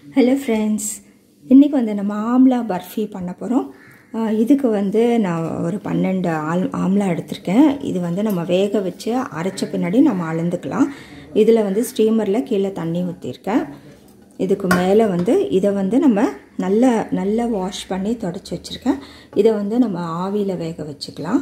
hello friends இன்றைக்கி வந்து நம்ம ஆம்லா பர்ஃபி பண்ண போகிறோம் இதுக்கு வந்து நான் ஒரு பன்னெண்டு ஆல் ஆம்லா எடுத்திருக்கேன் இது வந்து நம்ம வேக வச்சு அரைச்ச பின்னாடி நம்ம அளந்துக்கலாம் இதில் வந்து ஸ்டீமரில் கீழே தண்ணி ஊற்றிருக்கேன் இதுக்கு மேலே வந்து இதை வந்து நம்ம நல்லா நல்லா வாஷ் பண்ணி தொடச்சி வச்சுருக்கேன் இதை வந்து நம்ம ஆவியில் வேக வச்சுக்கலாம்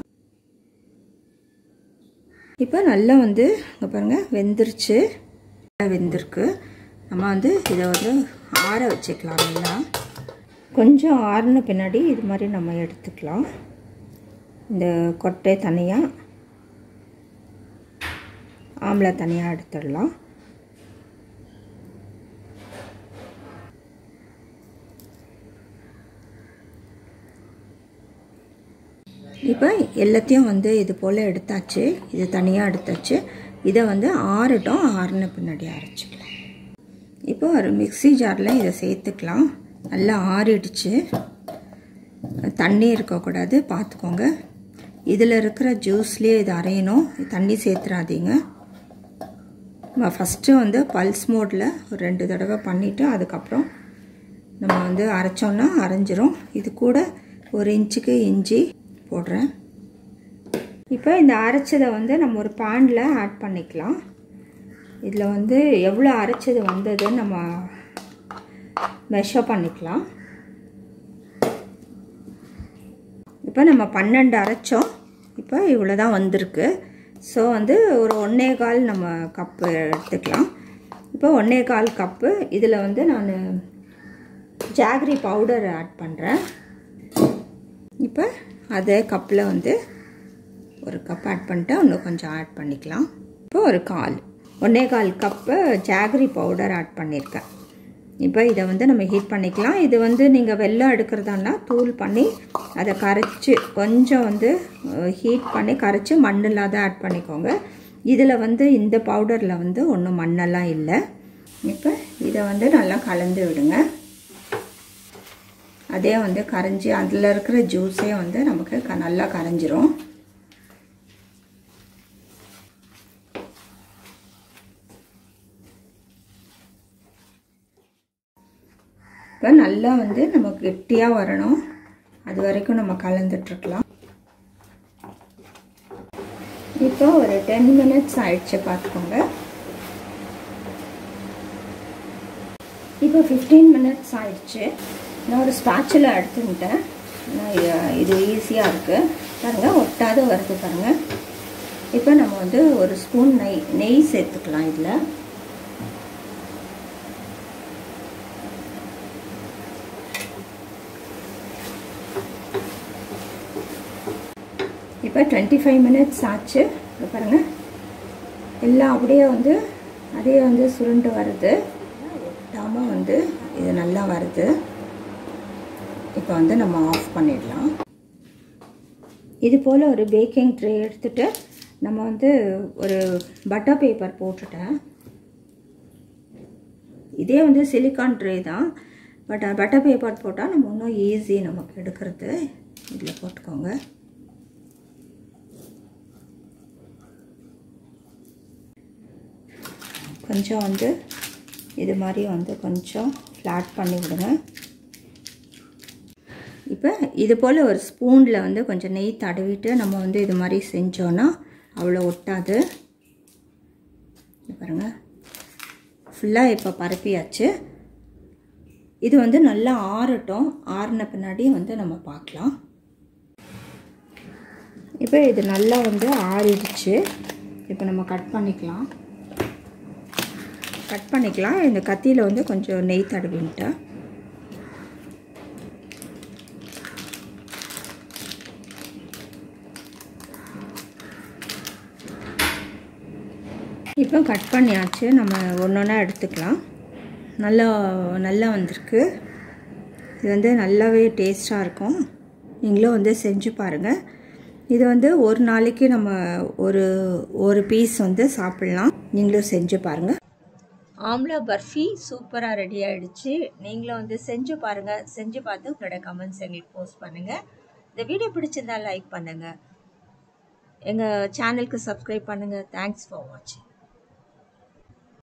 இப்போ நல்லா வந்து இங்கே பாருங்கள் வெந்துருச்சு வெந்திருக்கு நம்ம வந்து இதை வந்து ஆற வச்சுக்கலாம் நல்லா கொஞ்சம் ஆறின பின்னாடி இது மாதிரி நம்ம எடுத்துக்கலாம் இந்த கொட்டை தனியாக ஆம்பளை தனியாக எடுத்துடலாம் இப்போ எல்லாத்தையும் வந்து இது போல் எடுத்தாச்சு இது தனியாக எடுத்தாச்சு இதை வந்து ஆறட்டும் ஆறின பின்னாடி அரைச்சிக்கலாம் இப்போ ஒரு மிக்சி ஜாரில் இதை சேர்த்துக்கலாம் நல்லா ஆறிடுச்சு தண்ணி இருக்கக்கூடாது பார்த்துக்கோங்க இதில் இருக்கிற ஜூஸ்லேயே இது அரையணும் தண்ணி சேர்த்துறாதீங்க ஃபஸ்ட்டு வந்து பல்ஸ் மோடில் ஒரு ரெண்டு தடவை பண்ணிவிட்டு அதுக்கப்புறம் நம்ம வந்து அரைச்சோன்னா அரைஞ்சிரும் இது கூட ஒரு இன்ச்சுக்கு இஞ்சி போடுறேன் இப்போ இந்த அரைச்சதை வந்து நம்ம ஒரு பேனில் ஆட் பண்ணிக்கலாம் இதில் வந்து எவ்வளோ அரைச்சது வந்ததுன்னு நம்ம மெஷர் பண்ணிக்கலாம் இப்போ நம்ம பன்னெண்டு அரைச்சோம் இப்போ இவ்வளோ தான் வந்திருக்கு ஸோ வந்து ஒரு ஒன்றே கால் நம்ம கப்பு எடுத்துக்கலாம் இப்போ ஒன்றே கால் கப்பு இதில் வந்து நான் ஜாகரி பவுடர் ஆட் பண்ணுறேன் இப்போ அதே கப்பில் வந்து ஒரு கப் ஆட் பண்ணிட்டு இன்னும் கொஞ்சம் ஆட் பண்ணிக்கலாம் இப்போ ஒரு கால் ஒன்றே கால் கப்பு ஜாகரி பவுடர் ஆட் பண்ணியிருக்கேன் இப்போ இதை வந்து நம்ம ஹீட் பண்ணிக்கலாம் இது வந்து நீங்கள் வெள்ளம் எடுக்கிறதானா தூள் பண்ணி அதை கரைச்சி கொஞ்சம் வந்து ஹீட் பண்ணி கரைச்சி மண் இல்லாத ஆட் பண்ணிக்கோங்க இதில் வந்து இந்த பவுடரில் வந்து ஒன்றும் மண்ணெல்லாம் இல்லை இப்போ இதை வந்து நல்லா கலந்து விடுங்க அதே வந்து கரைஞ்சி அதில் இருக்கிற ஜூஸே வந்து நமக்கு க நல்லா கரைஞ்சிரும் இப்போ நல்லா வந்து நமக்கு கெட்டியாக வரணும் அது வரைக்கும் நம்ம கலந்துட்ருக்கலாம் இப்போ ஒரு டென் மினிட்ஸ் ஆயிடுச்சு பார்த்துக்கோங்க இப்போ ஃபிஃப்டீன் மினிட்ஸ் ஆயிடுச்சு நான் ஒரு ஸ்பாச்சில் எடுத்துக்கிட்டேன் இது ஈஸியாக இருக்குது பாருங்கள் ஒட்டாத வருது பாருங்கள் இப்போ நம்ம வந்து ஒரு ஸ்பூன் நெய் நெய் சேர்த்துக்கலாம் இதில் இப்போ டுவெண்ட்டி ஃபைவ் மினிட்ஸ் ஆச்சு இப்போ பாருங்கள் எல்லாம் அப்படியே வந்து அதே வந்து சுருண்டு வருது ஒட்டாமல் வந்து இது நல்லா வருது இப்போ வந்து நம்ம ஆஃப் பண்ணிடலாம் இது போல் ஒரு பேக்கிங் ட்ரே எடுத்துகிட்டு நம்ம வந்து ஒரு பட்டர் பேப்பர் போட்டுட்டேன் இதே வந்து சிலிக்கான் ட்ரே தான் பட் பட்டர் பேப்பர் போட்டால் நம்ம இன்னும் ஈஸி நமக்கு எடுக்கிறது இதில் போட்டுக்கோங்க கொஞ்சம் வந்து இது மாதிரி வந்து கொஞ்சம் ஃப்ளாட் பண்ணி விடுங்க இப்போ இது போல் ஒரு ஸ்பூனில் வந்து கொஞ்சம் நெய் தடவிட்டு நம்ம வந்து இது மாதிரி செஞ்சோன்னா அவ்வளோ ஒட்டாது பாருங்கள் ஃபுல்லாக இப்போ பரப்பியாச்சு இது வந்து நல்லா ஆறட்டும் ஆறின பின்னாடி வந்து நம்ம பார்க்கலாம் இப்போ இது நல்லா வந்து ஆறிடுச்சு இப்போ நம்ம கட் பண்ணிக்கலாம் கட் பண்ணிக்கலாம் இந்த கத்தியில் வந்து கொஞ்சம் நெய் தடவின்ட்டேன் இப்போ கட் பண்ணியாச்சு நம்ம ஒன்று ஒன்றா எடுத்துக்கலாம் நல்லா நல்லா வந்திருக்கு இது வந்து நல்லாவே டேஸ்ட்டாக இருக்கும் நீங்களும் வந்து செஞ்சு பாருங்கள் இது வந்து ஒரு நாளைக்கு நம்ம ஒரு ஒரு பீஸ் வந்து சாப்பிட்லாம் நீங்களும் செஞ்சு பாருங்கள் ஆம்லா பர்ஃபி சூப்பராக ரெடி ஆகிடுச்சு நீங்களும் வந்து செஞ்சு பாருங்கள் செஞ்சு பார்த்து உங்களோட கமெண்ட்ஸ் எங்களுக்கு போஸ்ட் பண்ணுங்கள் இந்த வீடியோ பிடிச்சிருந்தா லைக் பண்ணுங்கள் எங்கள் சேனலுக்கு சப்ஸ்கிரைப் பண்ணுங்கள் தேங்க்ஸ் ஃபார் வாட்சிங்